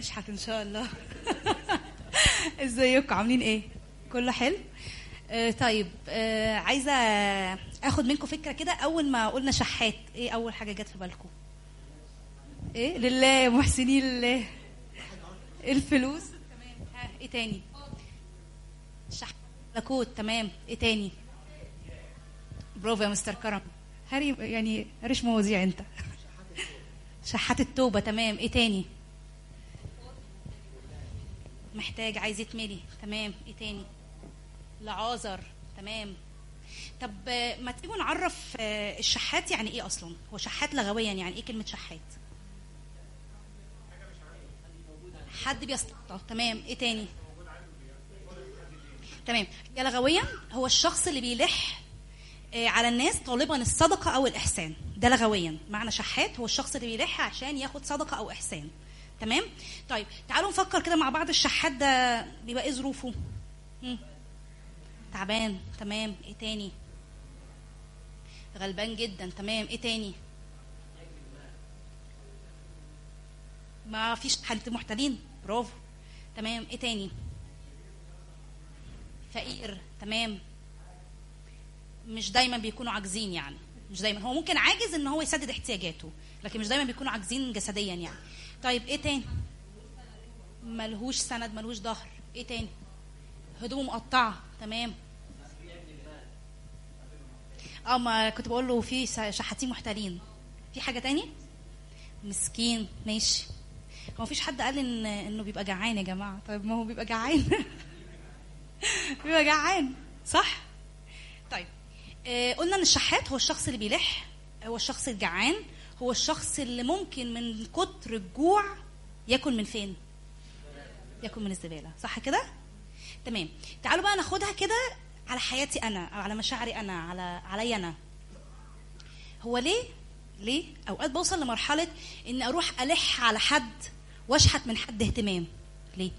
اشحت ان شاء الله ازيكم عاملين ايه كله حلو آه طيب آه عايزه اخد منكم فكره كده اول ما قلنا شحات ايه اول حاجه جت في بالكم ايه لله محسنين لله الفلوس تمام ها ايه تاني شحات لاكوت تمام ايه تاني برافو يا مستر كرم هري يعني هريش مواضيع انت شحات التوبه تمام ايه تاني محتاج عايز يتملي تمام ايه تاني لعازر تمام طب آه، ما تيجوا نعرف آه، الشحات يعني ايه اصلا هو شحات لغويا يعني ايه كلمه شحات حد بيستقطع تمام ايه تاني تمام يا لغويا هو الشخص اللي بيلح آه، على الناس طالبا الصدقه او الاحسان ده لغويا معنى شحات هو الشخص اللي بيلح عشان ياخد صدقه او احسان تمام طيب تعالوا نفكر كده مع بعض الشحات ده بيبقى ايه ظروفه مم. تعبان تمام ايه تاني غلبان جدا تمام ايه تاني ما فيش حالة محتالين برافو تمام ايه تاني فقير تمام مش دايما بيكونوا عاجزين يعني مش دايما هو ممكن عاجز ان هو يسدد احتياجاته لكن مش دايما بيكونوا عاجزين جسديا يعني طيب ايه تاني ملهوش سند ملهوش ظهر ايه تاني هدومه مقطعه تمام اه ما كنت بقول له في ش- شحاتين محتالين في حاجه تاني مسكين ماشي هو مفيش حد قال ان انه بيبقى جعان يا جماعه طيب ما هو بيبقى جعان بيبقى جعان صح طيب آه قلنا ان الشحات هو الشخص اللي بيلح هو الشخص الجعان هو الشخص اللي ممكن من كتر الجوع ياكل من فين ياكل من الزباله صح كده تمام تعالوا بقى ناخدها كده على حياتي انا او على مشاعري انا على عليا انا هو ليه ليه اوقات بوصل لمرحله ان اروح الح على حد واشحت من حد اهتمام ليه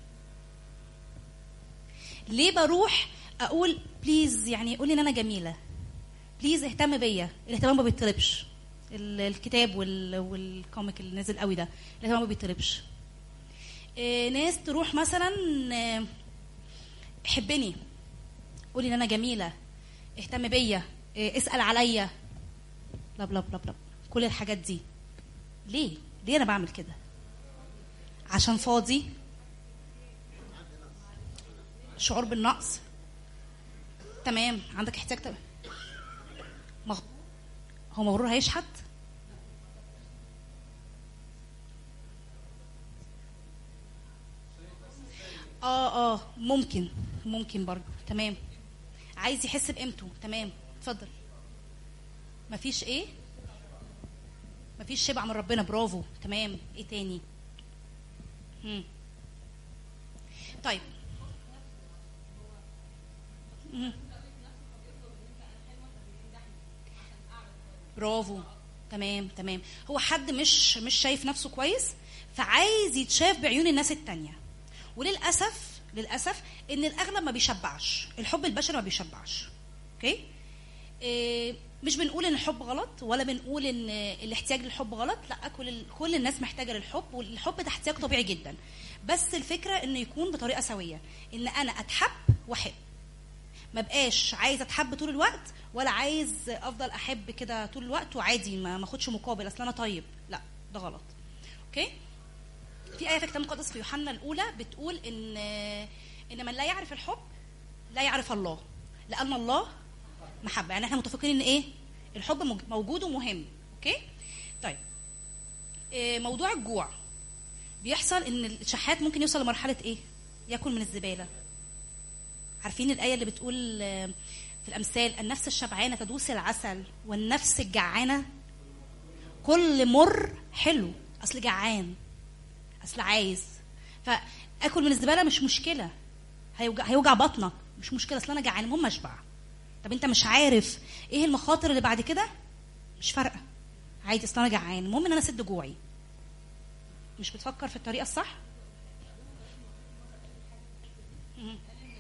ليه بروح اقول بليز يعني قولي ان انا جميله بليز اهتم بيا الاهتمام ما بيطلبش ال- الكتاب وال... والكوميك اللي نازل قوي ده الاهتمام ما بيطلبش إيه ناس تروح مثلا آه، حبني قولي ان انا جميله اهتم بيا إيه اسال عليا بلا بلا بلا بلا كل الحاجات دي ليه ليه انا بعمل كده عشان فاضي شعور بالنقص تمام عندك احتياج تمام مغ... هو مغرور هيشحت اه اه ممكن ممكن برضه تمام عايز يحس بقيمته تمام اتفضل مفيش ايه مفيش شبع من ربنا برافو تمام ايه تاني مم. طيب مم. برافو تمام تمام هو حد مش مش شايف نفسه كويس فعايز يتشاف بعيون الناس التانية وللاسف للاسف ان الاغلب ما بيشبعش الحب البشري ما بيشبعش اوكي إيه مش بنقول ان الحب غلط ولا بنقول ان الاحتياج للحب غلط لا كل ال- كل الناس محتاجه للحب والحب ده احتياج طبيعي جدا بس الفكره انه يكون بطريقه سويه ان انا اتحب واحب ما بقاش عايز اتحب طول الوقت ولا عايز افضل احب كده طول الوقت وعادي ما ما اخدش مقابل اصل انا طيب لا ده غلط اوكي في ايه في الكتاب المقدس في يوحنا الاولى بتقول ان ان من لا يعرف الحب لا يعرف الله لان الله محبه يعني احنا متفقين ان ايه الحب موج- موجود ومهم اوكي طيب إيه، موضوع الجوع بيحصل ان الشحات ممكن يوصل لمرحله ايه ياكل من الزباله عارفين الايه اللي بتقول آه، في الامثال النفس الشبعانه تدوس العسل والنفس الجعانه كل مر حلو اصل جعان اصل عايز فاكل من الزباله مش مشكله هيوجع, هيوجع بطنك مش مشكله اصل انا جعان المهم اشبع طب انت مش عارف ايه المخاطر اللي بعد كده مش فارقه عادي اصل انا جعان المهم ان انا اسد جوعي مش بتفكر في الطريقه الصح مم.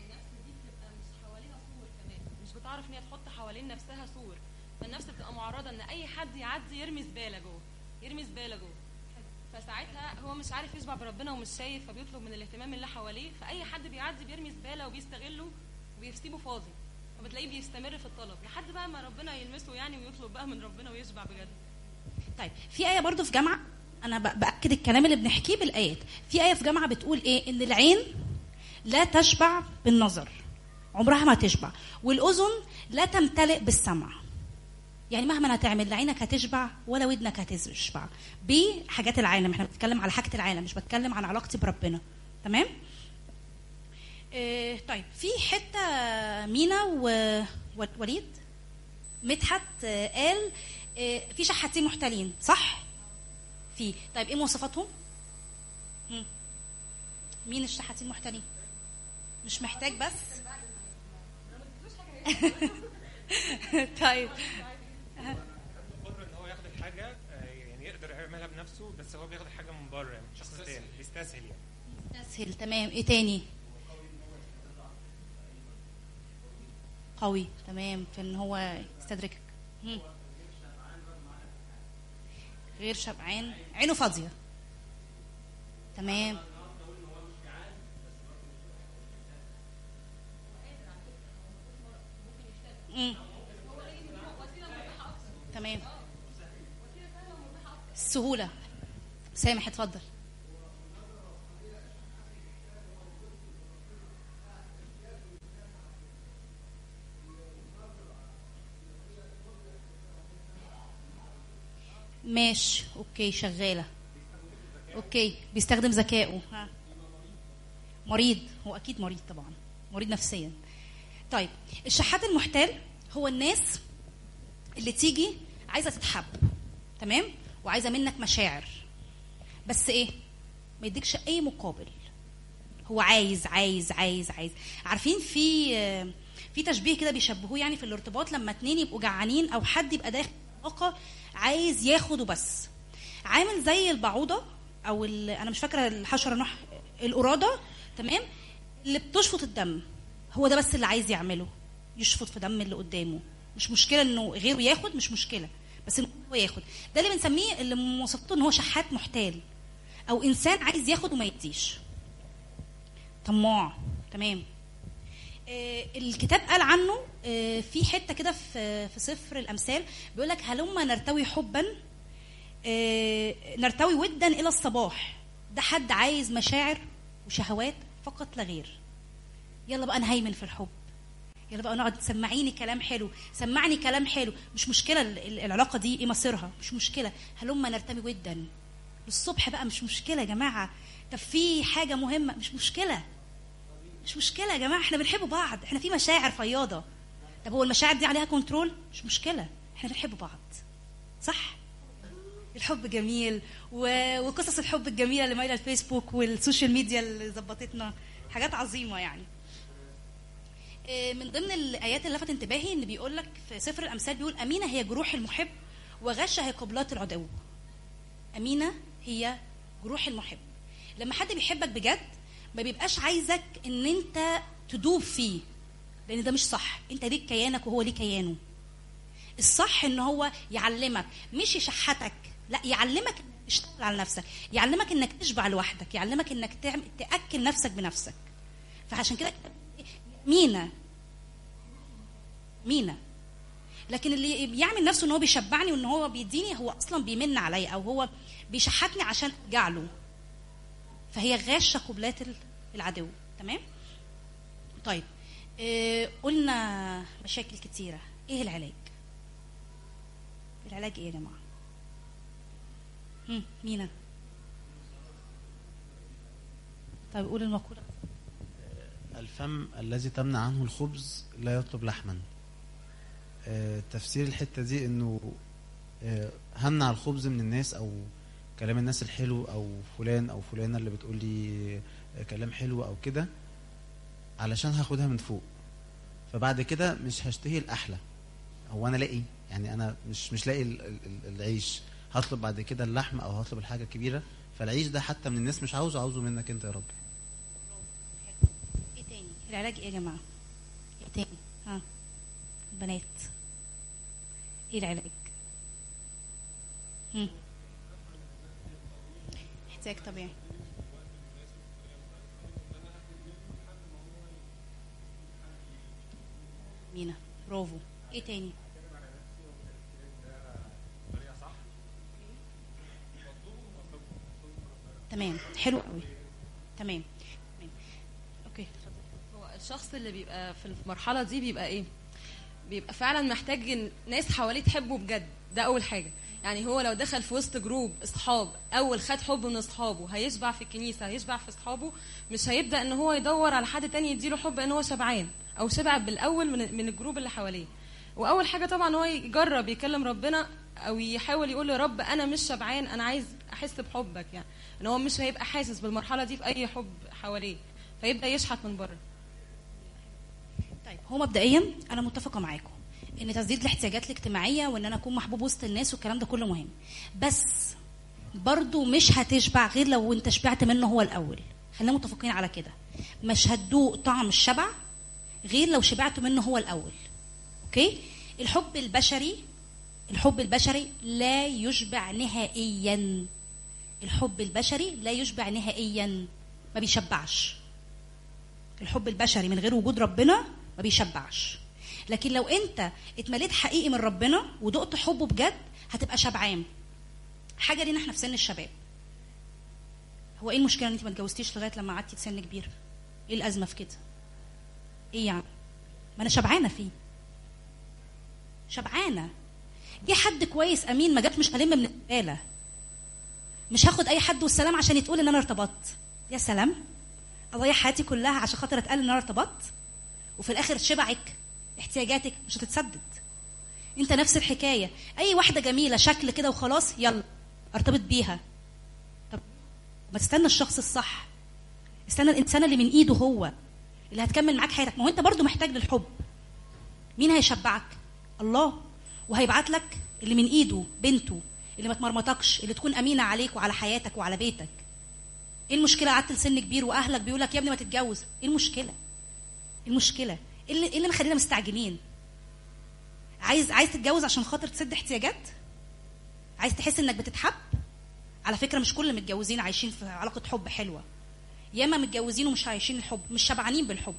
مش بتعرف ان هي تحط حوالين نفسها سور فالنفس بتبقى معرضه ان اي حد يعدي يرمي زباله جوه يرمي زباله جوه فساعتها هو مش عارف يشبع بربنا ومش شايف فبيطلب من الاهتمام اللي حواليه فاي حد بيعدي بيرمي زباله وبيستغله وبيسيبه فاضي فبتلاقيه بيستمر في الطلب لحد بقى ما ربنا يلمسه يعني ويطلب بقى من ربنا ويشبع بجد طيب في آية برضو في جامعة أنا ب- بأكد الكلام اللي بنحكيه بالآيات في آية في جامعة بتقول إيه إن العين لا تشبع بالنظر عمرها ما تشبع والأذن لا تمتلئ بالسمع يعني مهما هتعمل لا عينك هتشبع ولا ودنك هتشبع بحاجات العالم احنا بنتكلم على حاجة العالم مش بتكلم عن علاقتي بربنا تمام اه طيب في حتة مينا و- ووليد مدحت آه، قال آه، في شحاتين محتالين صح في طيب ايه مواصفاتهم مم. مين الشحاتين المحتالين مش محتاج بس طيب قدر ان هو ياخد الحاجه آه، يعني يقدر يعملها بنفسه بس هو بياخد الحاجه من بره يعني من شخص تاني بيستسهل يعني تسهل تمام ايه تاني قوي تمام في ان هو يستدركك مم. غير شبعان عينه فاضيه تمام مم. تمام السهوله سامح اتفضل ماشي اوكي شغاله اوكي بيستخدم ذكائه ها مريض هو اكيد مريض طبعا مريض نفسيا طيب الشحات المحتال هو الناس اللي تيجي عايزه تتحب تمام وعايزه منك مشاعر بس ايه ما يديكش اي مقابل هو عايز عايز عايز عايز عارفين في في تشبيه كده بيشبهوه يعني في الارتباط لما اتنين يبقوا جعانين او حد يبقى داخل علاقه عايز ياخد وبس عامل زي البعوضه او ال- انا مش فاكره الحشره نوع القراده تمام اللي بتشفط الدم هو ده بس اللي عايز يعمله يشفط في دم اللي قدامه مش مشكله انه غيره ياخد مش مشكله بس إنه هو ياخد ده اللي بنسميه اللي مواصفته ان هو شحات محتال او انسان عايز ياخد وما يديش طماع تمام آه، الكتاب قال عنه آه، في حته كده في في سفر الامثال بيقول لك هلما نرتوي حبا آه، نرتوي ودا الى الصباح ده حد عايز مشاعر وشهوات فقط لا غير يلا بقى نهيمن في الحب يلا بقى نقعد سمعيني كلام حلو سمعني كلام حلو مش مشكله ال- ال- العلاقه دي ايه مصيرها مش مشكله هلما نرتمي ودا للصبح بقى مش مشكله يا جماعه طب في حاجه مهمه مش مشكله مش مشكله يا جماعه احنا بنحب بعض احنا في مشاعر فياضه طب هو المشاعر دي عليها كنترول مش مشكله احنا بنحب بعض صح الحب جميل و... وقصص الحب الجميله اللي مايله الفيسبوك والسوشيال ميديا اللي ظبطتنا حاجات عظيمه يعني آه، من ضمن الايات اللي لفت انتباهي ان بيقول لك في سفر الامثال بيقول امينه هي جروح المحب وغشه هي قبلات العدو امينه هي جروح المحب لما حد بيحبك بجد ما بيبقاش عايزك ان انت تدوب فيه لان ده مش صح انت ليك كيانك وهو ليه كيانه الصح ان هو يعلمك مش يشحتك لا يعلمك تشتغل على نفسك يعلمك انك تشبع لوحدك يعلمك انك تعمل تاكل نفسك بنفسك فعشان كده مينا مينا لكن اللي بيعمل نفسه ان هو بيشبعني وان هو بيديني هو اصلا بيمن عليا او هو بيشحتني عشان ارجع له فهي غاشه قبلات ال- العدو تمام طيب آه قلنا مشاكل كتيره ايه العلاج العلاج ايه يا جماعه هم، مينا طيب قول المقوله الفم الذي تمنع عنه الخبز لا يطلب لحما آه، تفسير الحتة دي انه آه، همنع الخبز من الناس او كلام الناس الحلو او فلان او فلانة اللي بتقول لي آه، كلام حلو او كده علشان هاخدها من فوق فبعد كده مش هشتهي الاحلى هو انا لاقي يعني انا مش مش لاقي ال- ال- ال- العيش هطلب بعد كده اللحم او هطلب الحاجه الكبيره فالعيش ده حتى من الناس مش عاوزه عاوزه منك انت يا رب ايه تاني العلاج ايه يا جماعه ايه تاني ها البنات ايه العلاج هم. احتياج طبيعي مينا برافو ايه تاني تمام حلو قوي تمام تمام. اوكي اتفضل. هو الشخص اللي بيبقى في المرحله دي بيبقى ايه بيبقى فعلا محتاج إن ناس حواليه تحبه بجد ده اول حاجه يعني هو لو دخل في وسط جروب اصحاب اول خد حب من اصحابه هيشبع في الكنيسه هيشبع في اصحابه مش هيبدا ان هو يدور على حد تاني يديله حب ان هو شبعان او شبع بالاول من من الجروب اللي حواليه واول حاجه طبعا هو يجرب يكلم ربنا او يحاول يقول له يا رب انا مش شبعان انا عايز احس بحبك يعني ان هو مش هيبقى حاسس بالمرحله دي في اي حب حواليه فيبدا يشحت من بره طيب هو مبدئيا انا متفقه معاكم ان تسديد الاحتياجات الاجتماعيه وان انا اكون محبوب وسط الناس والكلام ده كله مهم بس برضو مش هتشبع غير لو انت شبعت منه هو الاول خلينا متفقين على كده مش هتدوق طعم الشبع غير لو شبعت منه هو الاول اوكي الحب البشري الحب البشري لا يشبع نهائيا الحب البشري لا يشبع نهائيا ما بيشبعش الحب البشري من غير وجود ربنا ما بيشبعش لكن لو انت اتمليت حقيقي من ربنا ودقت حبه بجد هتبقى شبعان حاجه لينا احنا في سن الشباب هو ايه المشكله ان انت ما اتجوزتيش لغايه لما قعدتي في سن كبير ايه الازمه في كده ايه يعني ما انا شبعانه فيه شبعانه جه حد كويس امين ما جاش مش هلم من الزباله مش هاخد اي حد والسلام عشان يتقول ان انا ارتبطت يا سلام اضيع حياتي كلها عشان خاطر اتقال ان انا ارتبطت وفي الاخر شبعك احتياجاتك مش هتتسدد انت نفس الحكايه اي واحده جميله شكل كده وخلاص يلا ارتبط بيها طب ما تستنى الشخص الصح استنى الانسان اللي من ايده هو اللي هتكمل معاك حياتك ما هو انت برضو محتاج للحب مين هيشبعك الله وهيبعت لك اللي من ايده بنته اللي ما تمرمطكش اللي تكون امينه عليك وعلى حياتك وعلى بيتك ايه المشكله قعدت لسن كبير واهلك بيقول لك يا ابني ما تتجوز ايه المشكله ايه المشكله ايه اللي, إيه اللي مخلينا مستعجلين عايز عايز تتجوز عشان خاطر تسد احتياجات عايز تحس انك بتتحب على فكره مش كل المتجوزين عايشين في علاقه حب حلوه ياما متجوزين ومش عايشين الحب مش شبعانين بالحب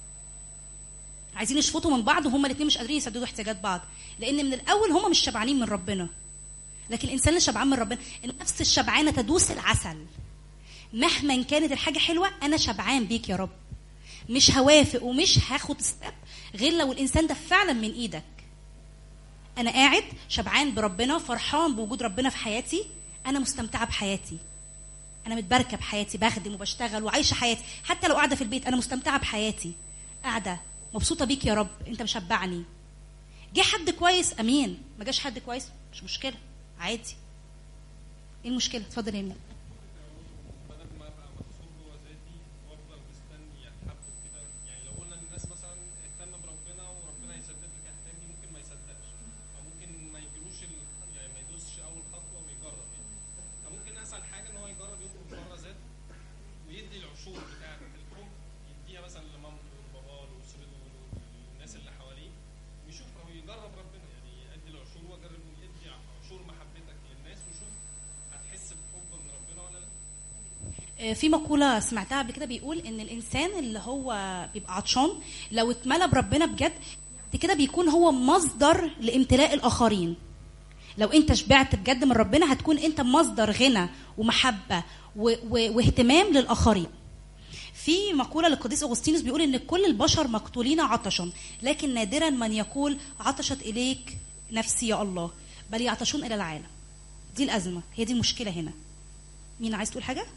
عايزين يشفطوا من بعض وهما الاثنين مش قادرين يسددوا احتياجات بعض لان من الاول هما مش شبعانين من ربنا لكن الانسان اللي شبعان من ربنا النفس الشبعانه تدوس العسل مهما كانت الحاجه حلوه انا شبعان بيك يا رب مش هوافق ومش هاخد ستيب غير لو الانسان ده فعلا من ايدك انا قاعد شبعان بربنا فرحان بوجود ربنا في حياتي انا مستمتعه بحياتي انا متباركه بحياتي بخدم وبشتغل وعايشه حياتي حتى لو قاعده في البيت انا مستمتعه بحياتي قاعده مبسوطه بيك يا رب انت مشبعني جه حد كويس امين ما جاش حد كويس مش مشكله عادي ايه المشكله اتفضل يا ابني بدل ما ابقى محصور جوه ذاتي وافضل مستني اتحب كده يعني لو قلنا للناس مثلا اهتم بربنا وربنا هيسدد لك احتياجي ممكن ما يصدقش او ممكن ما يجيلوش ال... يعني ما يدوسش اول خطوه ويجرب يعني فممكن اسهل حاجه ان هو يجرب يخرج بره ذاته ويدي العشور بتاعت الحب يديها مثلا لمامته لباباه لاسرته للناس اللي حواليه ويشوف هو يجرب ربنا يعني يدي العشور وجرب يدي عشور محبتك للناس وشوف هتحس بحب من ربنا ولا لا آه، في مقولة سمعتها قبل كده بيقول إن الإنسان اللي هو بيبقى عطشان لو اتملى بربنا بجد بعد كده بيكون هو مصدر لامتلاء الآخرين لو أنت شبعت بجد من ربنا هتكون أنت مصدر غنى ومحبة و- و- واهتمام للآخرين في مقولة للقديس أغسطينوس بيقول إن كل البشر مقتولين عطشا لكن نادرا من يقول عطشت إليك نفسي يا الله بل يعطشون إلى العالم دي الأزمة هي دي المشكلة هنا مين عايز تقول حاجة؟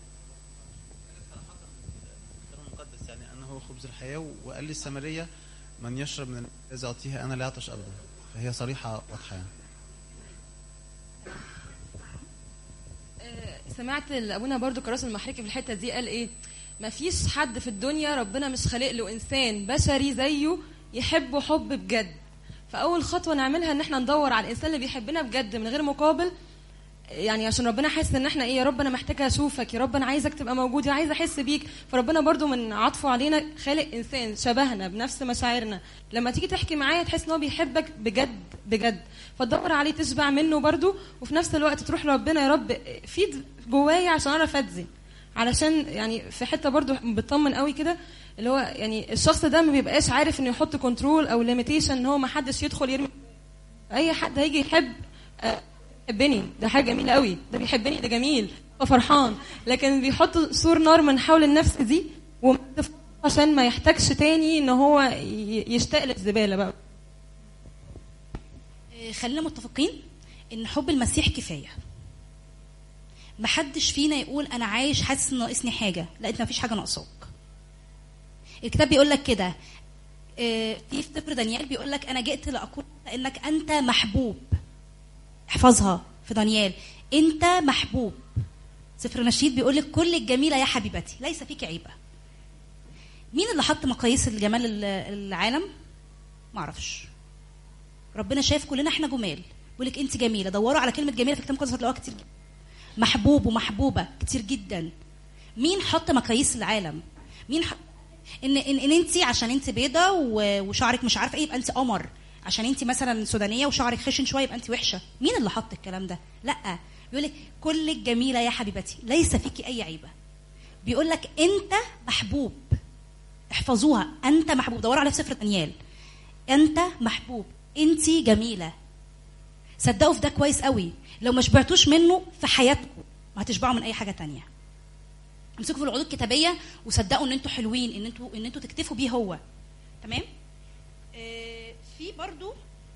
الكتاب المقدس يعني أنا هو خبز الحياة وقال لي السامرية من يشرب من الذي أعطيها أنا لا يعطش أبدا فهي صريحة واضحة يعني آه، سمعت ابونا برضو كراس المحركي في الحته دي قال ايه مفيش حد في الدنيا ربنا مش خالق له انسان بشري زيه يحبه حب بجد فاول خطوه نعملها ان احنا ندور على الانسان اللي بيحبنا بجد من غير مقابل يعني عشان ربنا حاسس ان احنا ايه يا رب انا محتاجه اشوفك يا رب انا عايزك تبقى موجود يا عايزه احس بيك فربنا برضو من عطفه علينا خالق انسان شبهنا بنفس مشاعرنا لما تيجي تحكي معاه تحس ان هو بيحبك بجد بجد فتدور عليه تشبع منه برضو وفي نفس الوقت تروح لربنا يا رب فيد جوايا عشان اعرف ادي علشان يعني في حته برضو بتطمن قوي كده اللي هو يعني الشخص ده ما بيبقاش عارف انه يحط كنترول او ليميتيشن ان هو ما حدش يدخل يرمي اي حد هيجي يحب آه، يحبني ده حاجه جميله قوي ده بيحبني ده جميل هو فرحان لكن بيحط سور نار من حول النفس دي وما تف- عشان ما يحتاجش تاني ان هو ي- يشتاق للزباله بقى آه، خلينا متفقين ان حب المسيح كفايه محدش فينا يقول انا عايش حاسس ان ناقصني حاجه لا انت مفيش حاجه ناقصاك الكتاب بيقول لك كده آه، في في سفر دانيال بيقول لك انا جئت لاقول انك انت محبوب احفظها في دانيال انت محبوب سفر نشيد بيقول لك كل الجميله يا حبيبتي ليس فيك عيبه مين اللي حط مقاييس الجمال ال- العالم معرفش ربنا شايف كلنا احنا جمال بيقول لك انت جميله دوروا على كلمه جميله في الكتاب المقدس هتلاقوها كتير جدا محبوب ومحبوبه كتير جدا مين حط مقاييس العالم مين حط ان ان, إن انت عشان انت بيضه و- وشعرك مش عارفه ايه يبقى انت قمر عشان انت مثلا سودانيه وشعرك خشن شويه يبقى انت وحشه مين اللي حط الكلام ده لا بيقول لك كلك جميله يا حبيبتي ليس فيكي اي عيبه بيقول لك انت محبوب احفظوها انت محبوب دوروا على في سفر دانيال انت محبوب انت جميله صدقوا في ده كويس قوي لو ما شبعتوش منه في حياتكم ما هتشبعوا من اي حاجه تانية امسكوا في العقود الكتابيه وصدقوا ان انتوا حلوين ان انتوا ان انتوا تكتفوا بيه هو تمام آه، في برضو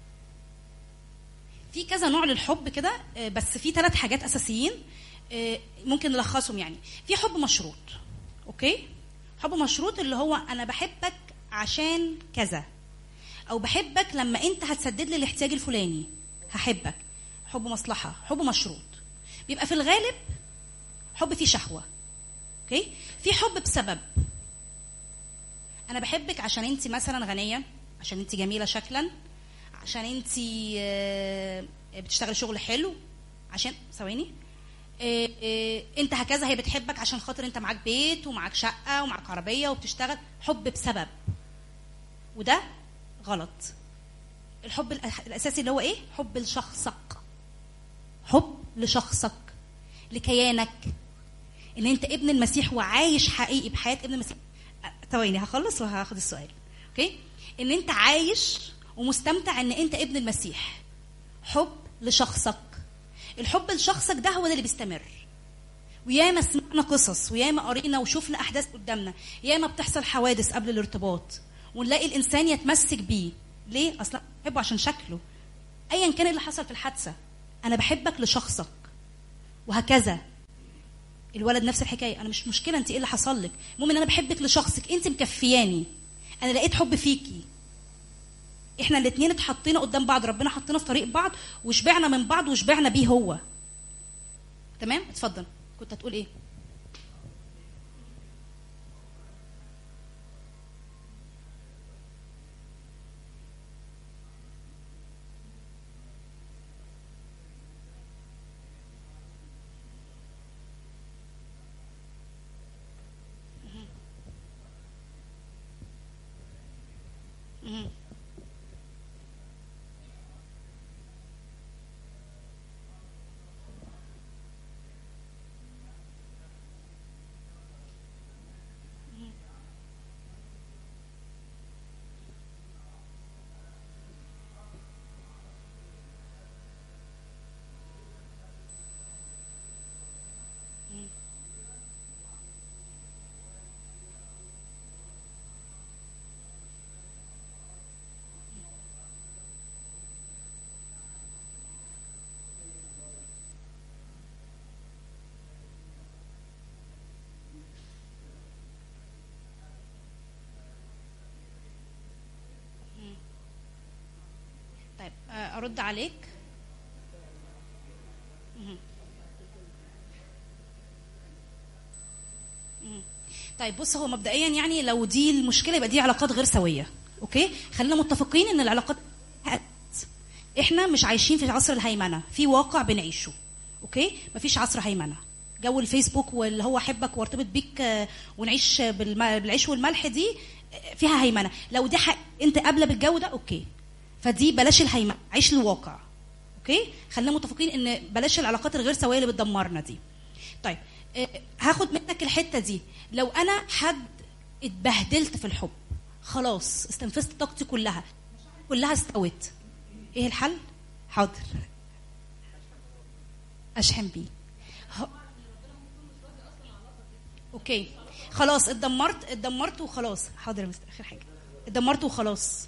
في كذا نوع للحب كده آه، بس في ثلاث حاجات اساسيين آه، ممكن نلخصهم يعني في حب مشروط اوكي حب مشروط اللي هو انا بحبك عشان كذا او بحبك لما انت هتسدد لي الاحتياج الفلاني هحبك حب مصلحه حب مشروط بيبقى في الغالب حب فيه شهوه اوكي في حب بسبب انا بحبك عشان انت مثلا غنيه عشان انت جميله شكلا عشان انت آه، بتشتغل شغل حلو عشان ثواني آه، آه، انت هكذا هي بتحبك عشان خاطر انت معاك بيت ومعاك شقه ومعاك عربيه وبتشتغل حب بسبب وده غلط الحب الأح- الاساسي اللي هو ايه حب لشخصك حب لشخصك لكيانك ان انت ابن المسيح وعايش حقيقي بحياه ابن المسيح أه، ثواني هخلص وهاخد السؤال اوكي ان انت عايش ومستمتع ان انت ابن المسيح حب لشخصك الحب لشخصك ده هو ده اللي بيستمر وياما سمعنا قصص وياما قرينا وشفنا احداث قدامنا ياما بتحصل حوادث قبل الارتباط ونلاقي الانسان يتمسك بيه ليه اصلا بحبه عشان شكله ايا كان اللي حصل في الحادثه انا بحبك لشخصك وهكذا الولد نفس الحكايه انا مش مشكله انت ايه اللي حصل لك المهم ان انا بحبك لشخصك انت مكفياني انا لقيت حب فيكي احنا الاثنين اتحطينا قدام بعض ربنا حطينا في طريق بعض وشبعنا من بعض وشبعنا بيه هو تمام اتفضل كنت هتقول ايه مهم. طيب آه، ارد عليك مهم. مهم. طيب بص هو مبدئيا يعني لو دي المشكله يبقى دي علاقات غير سويه اوكي خلينا متفقين ان العلاقات احنا مش عايشين في عصر الهيمنه في واقع بنعيشه اوكي مفيش عصر هيمنه جو الفيسبوك واللي هو احبك وارتبط بيك آه، ونعيش بالم- بالعيش والملح دي آه، فيها هيمنه لو دي حق انت قابله بالجو ده اوكي فدي بلاش الهيمنه عيش الواقع اوكي خلينا متفقين ان بلاش العلاقات الغير سويه اللي بتدمرنا دي طيب آه، هاخد منك الحته دي لو انا حد اتبهدلت في الحب خلاص استنفذت طاقتي كلها كلها استوت ايه الحل حاضر اشحن بيه ه- اوكي خلاص اتدمرت اتدمرت وخلاص حاضر يا مستر اخر حاجه اتدمرت وخلاص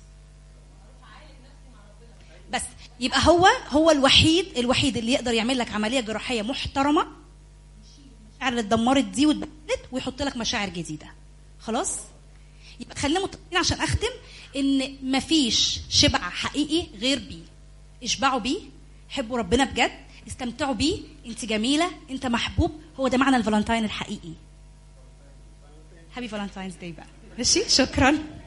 بس يبقى هو هو الوحيد الوحيد اللي يقدر يعمل لك عمليه جراحيه محترمه المشاعر اللي اتدمرت دي واتبدلت ويحط لك مشاعر جديده خلاص يبقى خلينا متفقين عشان اختم ان مفيش شبع حقيقي غير بيه اشبعوا بيه حبوا ربنا بجد استمتعوا بيه انت جميله انت محبوب هو ده معنى الفالنتاين الحقيقي هابي فالنتاينز داي بقى ماشي شكرا